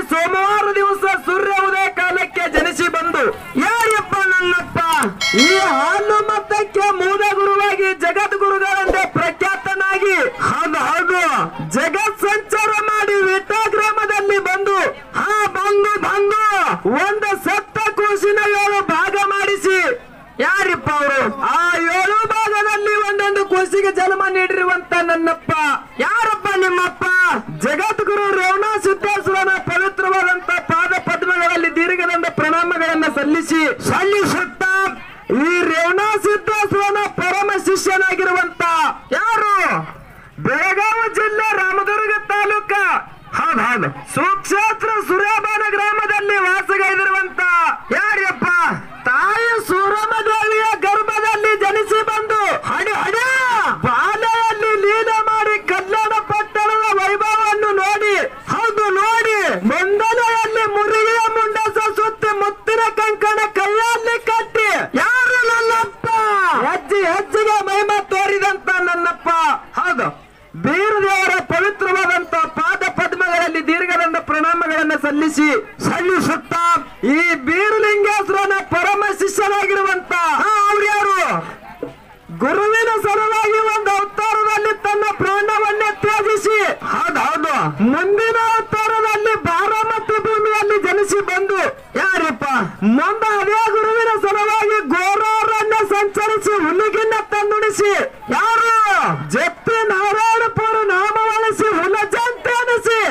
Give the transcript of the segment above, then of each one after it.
ಸೋಮವಾರ ದಿವಸ ಸೂರ್ಯ ಉದಯ ಕಾಲಕ್ಕೆ ಜನಿಸಿ ಬಂದು ಯಾರಪ್ಪ ನನ್ನಪ್ಪ ಈ ಹಾಲು ಮತಕ್ಕೆ ಮೂಲ ಗುರುವಾಗಿ ಜಗದ್ ಗುರುಗಳಂತೆ ಪ್ರಖ್ಯಾತನಾಗಿ ಹೌದು ಹೌದು ಜಗತ್ ಸಂಚಾರ ಮಾಡಿ ವಿಟ್ಟ ಗ್ರಾಮದಲ್ಲಿ ಬಂದು ಹಾ ಬಂದು ಬಂದು ಒಂದು ಸತ್ತ ಕೂಸಿನ ಏಳು ಭಾಗ ಮಾಡಿಸಿ ಯಾರಿಪ್ಪ ಅವರು ಆ ಏಳು ಭಾಗದಲ್ಲಿ ಒಂದೊಂದು ಕೂಸಿಗೆ ಜನ್ಮ ನೀಡಿರುವಂತ ನನ್ನಪ್ಪ ಯಾರಪ್ಪ ನಿಮ್ಮಪ್ಪ ಜಗದ್ಗುರು ರೇವಣ ಸಿದ್ದೇಶ್ವರನ ಪವಿತ್ರವಾದಂತ ಪಾದ ಪದ್ಮಗಳಲ್ಲಿ ದೀರ್ಘದಂಡ ಪ್ರಣಾಮಗಳನ್ನ ಸಲ್ಲಿಸಿ ಸಲ್ಲಿಸುತ್ತ ಈ ರೇವಣ ಸಿದ್ದೇಶ್ವರನ ಪರಮ ಶಿಷ್ಯನಾಗಿರುವಂತ ಯಾರು ಬೆಳಗಾವಿ ಜಿಲ್ಲೆ ರಾಮದುರ್ಗ ತಾಲೂಕ ಹೌದು ಹೌದು ಸುಕ್ಷೇತ್ರ ಸುರೇಬಾನ ಗ್ರಾಮದಲ್ಲಿ ವಾಸಗೈದಿರುವಂತ ಯಾರ್ಯಪ್ಪ ತಾಯಿ ಸೂರಮ್ಮ ದೇವಿಯ ಗರ್ಭದಲ್ಲಿ ಜನಿಸಿ ಬಂದು ಹಡಿ ಹಡ ಬಾಲೆಯಲ್ಲಿ ಲೀಲೆ ಮಾಡಿ ಕಲ್ಯಾಣ ಪಟ್ಟಣದ ವೈಭವವನ್ನು ನೋಡಿ ಹೌದು ನೋಡಿ ಮುಂದಲೆಯಲ್ಲಿ ಮುರಿಗೆಯ ಮುಂಡಸ ಸುತ್ತಿ ಮುತ್ತಿನ ಕಂಕಣ ಕೈಯಲ್ಲಿ ಕಟ್ಟಿ ಯಾರು ನನ್ನಪ್ಪ ಹೆಜ್ಜೆ ಹೆಜ್ಜೆಗೆ ಮಹಿಮ ತೋರಿದಂತ ನನ್ನಪ್ಪ ಹೌದು ಬೀರದೇವರ ಪವಿತ್ರವಾದಂತ ಪಾದ ಪದ್ಮಗಳಲ್ಲಿ ದೀರ್ಘದಂಡ ಪ್ರಣಾಮಗಳನ್ನು ಸಲ್ಲಿಸಿ ಸಲ್ಲಿಸುತ್ತಾ ಈ ಬೀರಲಿಂಗೇಶ್ವರನ ಪರಮ ಶಿಷ್ಯನಾಗಿರುವಂತ ಅವ್ರು ಯಾರು ಗುರುವಿನ ಸಲುವಾಗಿ ಒಂದು ಅವತಾರದಲ್ಲಿ ತನ್ನ ಪ್ರಾಣವನ್ನೇ ತ್ಯಜಿಸಿ ಹೌದೌದು ಮುಂದಿನ ಅವತಾರದಲ್ಲಿ ಬಾರಾಮತಿ ಭೂಮಿಯಲ್ಲಿ ಜನಿಸಿ ಬಂದು ಯಾರಪ್ಪ ಮುಂದೆ ಅದೇ ಗುರುವಿನ ಸಲುವಾಗಿ ಘೋರಾರಣ್ಯ ಸಂಚರಿಸಿ ಹುಲಿಗಿನ್ನ ತಂದುಣಿಸಿ ಯಾರು ಜಪ್ಪಿ ನಾರಾಯಣಪುರ ನಾಮವಳಿಸಿ ಹುಲಜಂತೆ ಅನಿಸಿ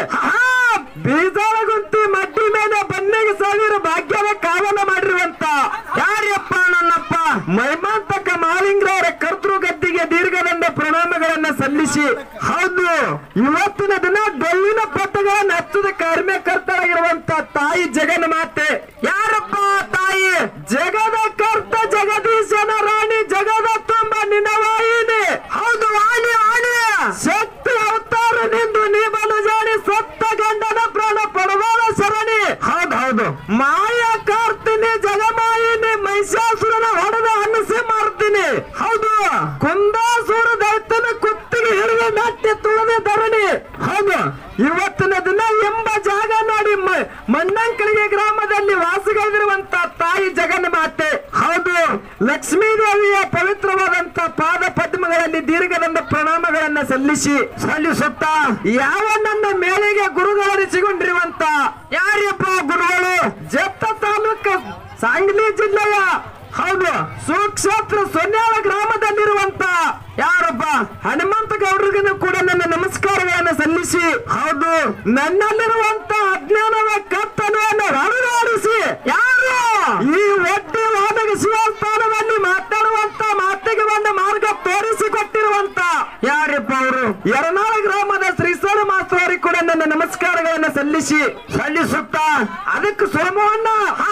ಬೀಜಾಳಗುಂತಿ ಮಡ್ಡಿ ಮೇಲೆ ಬನ್ನಿಗೆ ಸಾವಿರ ಭಾಗ್ಯದ ಕಾವನ ಮಾಡಿರುವಂತ ಯಾರಪ್ಪ ನನ್ನಪ್ಪ ಮೈಮಾಂತಕ ಮಾಲಿಂಗ್ರವರ ಕರ್ತೃ ಗದ್ದಿಗೆ ದೀರ್ಘದಂಡ ಪ್ರಣಾಮಗಳನ್ನ ಸಲ್ಲಿಸಿ ಹೌದು ಇವತ್ತಿನ ದಿನ ಡೊಳ್ಳಿನ ಪಟ್ಟಗಳನ್ನು ಹಚ್ಚದ ಕಾರ್ಯಕರ್ತರಾಗಿರುವಂತ ತಾಯಿ ಜಗನ್ ಮಾತೆ ಯಾರಪ್ಪ ತಾಯಿ ಜಗದ ಕರ್ತ ಜಗದೀಶನ ರಾಣಿ ಜಗದ ತುಂಬ ನಿನವಾಯಿನಿ ಹೌದು ವಾಣಿ ವಾಣಿ ಶಕ್ತಿ ಅವತಾರ ನಿಂದು ನೀ ಬಲು ಜಾಣಿ ಸತ್ತ ಗಂಡನ ಪ್ರಾಣ ಪಡವಾದ ಶರಣಿ ಹೌದು ಹೌದು ಮಾಯ ಕಾರ್ತಿನಿ ಜಗಮಾಯಿನಿ ಮಹಿಷಾಸುರನ ಹೊಡೆದ ಅನ್ನಿಸಿ ಮಾಡ್ತೀನಿ ಹೌದು ಕುಂದಾಸುರ ದೈತನ ಕುತ್ತಿಗೆ ಹಿಡಿದ ಮೆಟ್ಟಿ ತುಳದೆ ಧರಣಿ ಹೌದು ಇವತ್ತಿನ ದಿನ ಎಂಬ ಜಾಗ ನೋಡಿ ಮ- ಮಣ್ಣಂಕಳಿಗೆ ಗ್ರಾಮದಲ್ಲಿ ವಾಸಗೈದಿರುವಂತ ತಾಯಿ ಜಗನ್ ಮಾತೆ ಹೌದು ಲಕ್ಷ್ಮೀ ದೇವಿಯ ಪವಿತ್ರವಾದಂತ ಪಾದ ಪದ್ಮಗಳಲ್ಲಿ ದೀರ್ಘದಂಡ ಪ್ರಣಾಮಗಳನ್ನ ಸಲ್ಲಿಸಿ ಸಲ್ಲಿಸುತ್ತಾ ಯಾವ ನನ್ನ ಮೇಳೆಗೆ ಗುರುಗಳರಿಸಿಕೊಂಡಿರುವಂತ ಯಾರಪ್ಪ ಗುರುಗಳು ಜತ್ತ ತಾಲೂಕು ಸಾಂಗ್ಲಿ ಜಿಲ್ಲೆಯ ಹೌದು ಸುಕ್ಷೇತ್ರ ಸೊನ್ಯಾಳ ಗ್ರಾಮದಲ್ಲಿರುವಂತ ಯಾರಪ್ಪ ಹನುಮಂತ ಗೌಡ್ರಿಗೂ ಕೂಡ ನನ್ನ ನಮಸ್ಕಾರಗಳನ್ನು ಸಲ್ಲಿಸಿ ಹೌದು ನನ್ನಲ್ಲಿರುವಂತ ಅಜ್ಞಾನದ ಕತ್ತಲೆಯನ್ನು ಹೊರನಾಡಿಸಿ ಯಾರು ಈ ಒಡ್ಡಿ ವಾದಕ ಶಿವಸ್ಥಾನದಲ್ಲಿ ಮಾತಾಡುವಂತ ಮಾತಿಗೆ ಒಂದು ಮಾರ್ಗ ತೋರಿಸಿಕೊಟ್ಟಿರುವಂತ ಯಾರಪ್ಪ ಅವರು ಯರನಾಳ ಗ್ರಾಮದ ಶ್ರೀಸೋಳ ಮಾಸ್ಟರ್ ಅವರಿಗೆ ಕೂಡ ನನ್ನ ನಮಸ್ಕಾರಗಳನ್ನು ಸಲ್ಲಿಸಿ ಸಲ್ಲಿಸುತ್ತಾ ಅದಕ್ಕೆ ಸೋಮವನ್ನ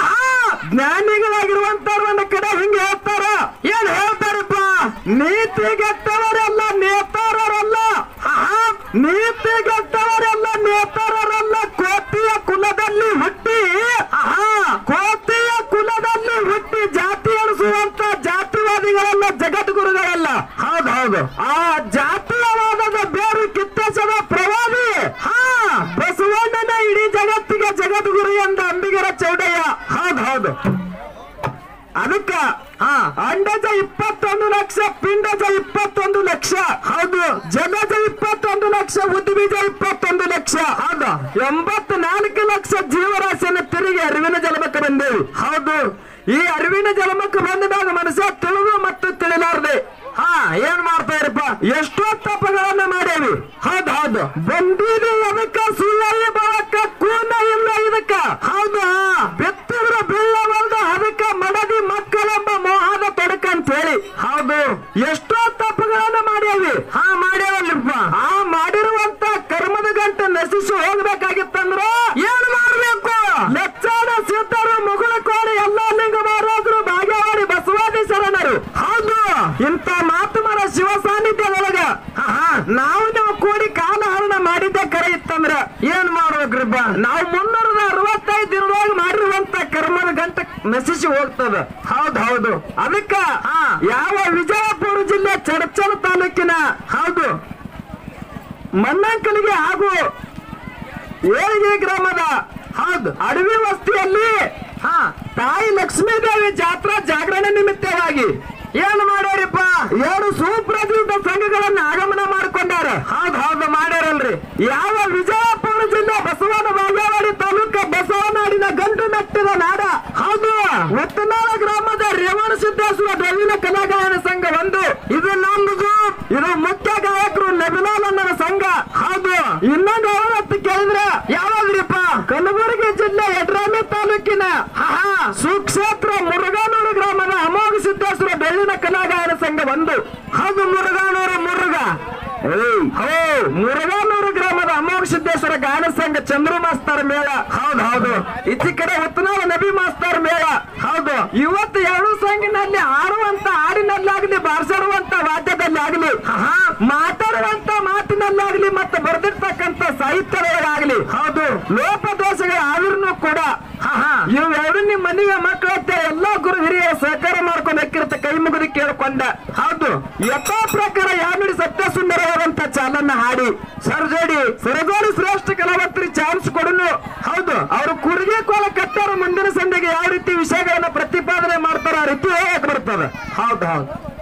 ಜ್ಞಾನಿಗಳಾಗಿರುವಂತವ್ರು ಒಂದು ಕಡೆ ಹಿಂಗೆ ಹೇಳ್ತಾರ ಏನ್ ಹೇಳ್ತಾರಪ್ಪ ನೀತಿಗೆಟ್ಟವರೆಲ್ಲ ನೇತಾರರಲ್ಲ ಆಹಾ, ನೀತಿಗೆಟ್ಟವರೆಲ್ಲ ನೇತಾರರಲ್ಲ ಕೋತಿಯ ಕುಲದಲ್ಲಿ ಹುಟ್ಟಿ ಆಹಾ, ಕೋತಿಯ ಕುಲದಲ್ಲಿ ಹುಟ್ಟಿ ಜಾತಿ ಎಣಿಸುವಂತ ಜಾತಿವಾದಿಗಳೆಲ್ಲ ಜಗದ್ಗುರುಗಳಲ್ಲ ಹೌದು ಹೌದು ಆ ಜಾತೀಯವಾದದ ಬೇರು ಕಿತ್ತಸದ ಪ್ರವಾದಿ ಹಾ ಬಸವಣ್ಣನ ಇಡೀ ಜಗತ್ತಿಗೆ ಜಗದ್ಗುರು ಎಂದ ಅಂಬಿಗರ ಚೌಡಯ್ಯ ಹೌದು ಹೌದು ಅದಕ್ಕ ಹಾ ಅಂಡಜ ಇಪ್ಪತ್ತೊಂದು ಲಕ್ಷ ಪಿಂಡಜ ಇಪ್ಪತ್ತೊಂದು ಲಕ್ಷ ಹೌದು ಜಗಜ ಇಪ್ಪತ್ತೊಂದು ಲಕ್ಷ ಉದ್ಬೀಜ ಇಪ್ಪತ್ತೊಂದು ಲಕ್ಷ ಹೌದು ಎಂಬತ್ನಾಲ್ಕು ಲಕ್ಷ ಜೀವರಾಶಿಯನ್ನು ತಿರುಗಿ ಅರಿವಿನ ಜಲಮಕ್ಕೆ ಬಂದೆವು ಹೌದು ಈ ಅರಿವಿನ ಜಲಮಕ್ಕೆ ಬಂದಾಗ ಮನಸ್ಸ ತಿಳಿದು ಮತ್ತು ತಿಳಿಲಾರ್ದೆ ಹಾ ಏನ್ ಮಾಡ್ತಾ ಇರಪ್ಪ ಎಷ್ಟೋ ತಪ್ಪುಗಳನ್ನ ಮಾಡೇವಿ ಹೌದು ಹೌದು ಬಂದಿದೆ ಅದಕ್ಕ ಸುಳ್ಳಿ ಬಳಕ ಕೂನ ಇಲ್ಲ ಇದಕ್ಕ ಹೌದು ಬೆತ್ತಿದ್ರ ಬೀಳವಲ್ದ ಅದಕ್ಕ ಮಡದಿ ಮಕ್ಕಳೆಂಬ ಮೋಹದ ತೊಡಕ ಅಂತ ಹೇಳಿ ಹೌದು ಎಷ್ಟೋ ತಪ್ಪುಗಳನ್ನ ಮಾಡೇವಿ ಹಾ ಮಾಡ್ಯಾವಲ್ಲಪ್ಪ ಆ ಮಾಡಿರುವಂತ ಕರ್ಮದ ಗಂಟೆ ನಶಿಸಿ ಹೋಗ್ಬೇಕಾಗಿತ್ತಂದ್ರ ಏನ್ ಮಾಡ್ಬೇಕು ಲಕ್ಷಾನ ಸಿದ್ಧರು ಮುಗುಳ ಕೋರಿ ಎಲ್ಲ ಲಿಂಗ ಮಹಾರಾಜರು ಭಾಗ್ಯವಾಡಿ ಬಸವಾದಿ ಶರಣರು ಹೌದು ಇಂಥ ಮಾತು ಮರ ಶಿವ ಸಾನ್ನಿಧ್ಯದೊಳಗ ಆಹಾ, ನಾವು ನೀವು ಕೂಡಿ ಕಾಲಹರಣ ಮಾಡಿದ್ದೆ ಕರೆ ಇತ್ತಂದ್ರ ಏನ್ ಮಾಡ್ಬೇಕ್ರಿಪ್ಪ ನಾವು ಮುನ್ನೂರದ ಅರವತ್ತೈದು ದಿನದೊಳಗೆ ಮಾಡಿರುವಂತ ಕರ್ಮದ ಗಂಟೆ ನಶಿಸಿ ಹೋಗ್ತದ ಹೌದು ಹೌದು ಅದಕ್ಕ ಆ, ಯಾವ ವಿಜಯಪುರ ಜಿಲ್ಲೆ ಚಡಚಲ ತಾಲೂಕಿನ ಹೌದು ಮನ್ನಂಕಲಿಗೆ ಹಾಗೂ ಏಳಿಗೆ ಗ್ರಾಮದ ಹೌದು ಅಡವಿ ವಸ್ತಿಯಲ್ಲಿ ಹಾ ತಾಯಿ ಲಕ್ಷ್ಮೀದೇವಿ ಜಾತ್ರಾ ಜಾಗರಣೆ ನಿಮಿತ್ತವಾಗಿ ಏನು ಮಾಡ್ಯಾರಿಪ್ಪ ಎರಡು ಸುಪ್ರಸಿದ್ಧ ಸಂಘಗಳನ್ನ ಆಗಮನ ಮಾಡಿಕೊಂಡಾರ ಹೌದು ಹೌದು ಮಾಡ್ಯಾರಲ್ರಿ ಯಾವ ವಿಜಯಪುರ ಜಿಲ್ಲೆ ಬಸವನ ಬಾಗೇವಾಡಿ ತಾಲೂಕ ಬಸವನಾಡಿನ ಗಂಟು ಮೆಟ್ಟಿದ ನಾಡ ಹೌದು ಉತ್ತನಾಳ ಗ್ರಾಮದ ರೇವಣ ಸಿದ್ದೇಶ್ವರ ದ್ರವಿಣ ಕಲಾಗಾಯನ ಸಂಘ ಒಂದು ಇದು ನಮ್ದು ಇದು ಮುಖ್ಯ ಗಾಯಕರು ನಬಿಲಾಲಣ್ಣನ ಸಂಘ ಹೌದು ಇನ್ನೊಂದು ಯಾವತ್ತು ಕೇಳಿದ್ರೆ ಯಾವಾಗ್ರಿಪ್ಪ ಕಲಬುರಗಿ ಜಿಲ್ಲೆ ಯಡ್ರಾಮಿ ತಾಲೂಕಿನ ಆಹಾ, ಸುಕ್ಷೇತ್ರ ಮುರುಗಾನೂರು ಗ್ರಾಮದ ಅಮೋಘ ಸಿದ್ದೇಶ್ವರ ಬೆಳ್ಳಿನ ಕಲಾಗಾಯನ ಸಂಘ ಒಂದು ಹೌದು ಮುರುಗಾನೂರು ಮುರುಗ ಏಯ್, ಹೋ ಮುರುಗಾನೂರು ಗ್ರಾಮದ ಅಮೋಘ ಸಿದ್ದೇಶ್ವರ ಗಾಯನ ಸಂಘ ಚಂದ್ರು ಮಾಸ್ತರ್ ಮೇಳ ಹೌದು ಹೌದು ಈಚೆ ಕಡೆ ಉತ್ತನಾಳ ನಬಿ ಮಾಸ್ತರ್ ಮೇಳ ಹೌದು ಇವತ್ತು ಎರಡು ಸಂಘಿನಲ್ಲಿ ಆಡುವಂತ ಹಾಡಿನಲ್ಲಾಗ್ಲಿ ಬಾರಿಸಿಡುವಂತ ವಾದ್ಯದಲ್ಲಿ ಆಗ್ಲಿ ಆಹಾ, ಮಾತಾಡುವಂತ ಮಾತಿನಲ್ಲಾಗ್ಲಿ ಮತ್ತೆ ಬರೆದಿರ್ತಕ್ಕಂತ ಸಾಹಿತ್ಯದೊಳಗಾಗ್ಲಿ ಹೌದು ಲೋಪದೋಷಗಳ ಆದ್ರೂ ಕೂಡ ಆಹಾ, ಇವೆರಡು ನಿಮ್ಮ ಮನೆಯ ಮಕ್ಕಳ ಎಲ್ಲಾ ಗುರು ಹಿರಿಯರ ಸಹಕಾರ ಮಾಡ್ಕೊಂಡು ಹಾಕಿರ್ತ ಕೈ ಮುಗಿದು ಕೇಳ್ಕೊಂಡ ಹೌದು ಯಥಾ ಪ್ರಕಾರ ಯಾಮಿಡಿ ಸತ್ಯ ಸುಂದರವಾದಂತ ಚಾಲನ್ನ ಹಾಡಿ ಸರ್ಜೋಡಿ ಸರಜೋಡಿ ಶ್ರೇಷ್ಠ ಕಲಾವಂತರಿ ಚಾನ್ಸ್ ಕೊಡನು ಹೌದು ಅವರು ಕುರಿಗೆ ಕೋಲ ಕಟ್ಟಾರ ಮುಂದಿನ ಸಂಧಿಗೆ ಯಾವ ರೀತಿ ವಿಷಯಗಳನ್ನ ಪ್ರತಿಪಾದನೆ ಮಾಡ್ತಾರ ಆ ರೀತಿ ಹೋಗಕ್ ಬರ್ತದ ಹೌದು ಹೌದು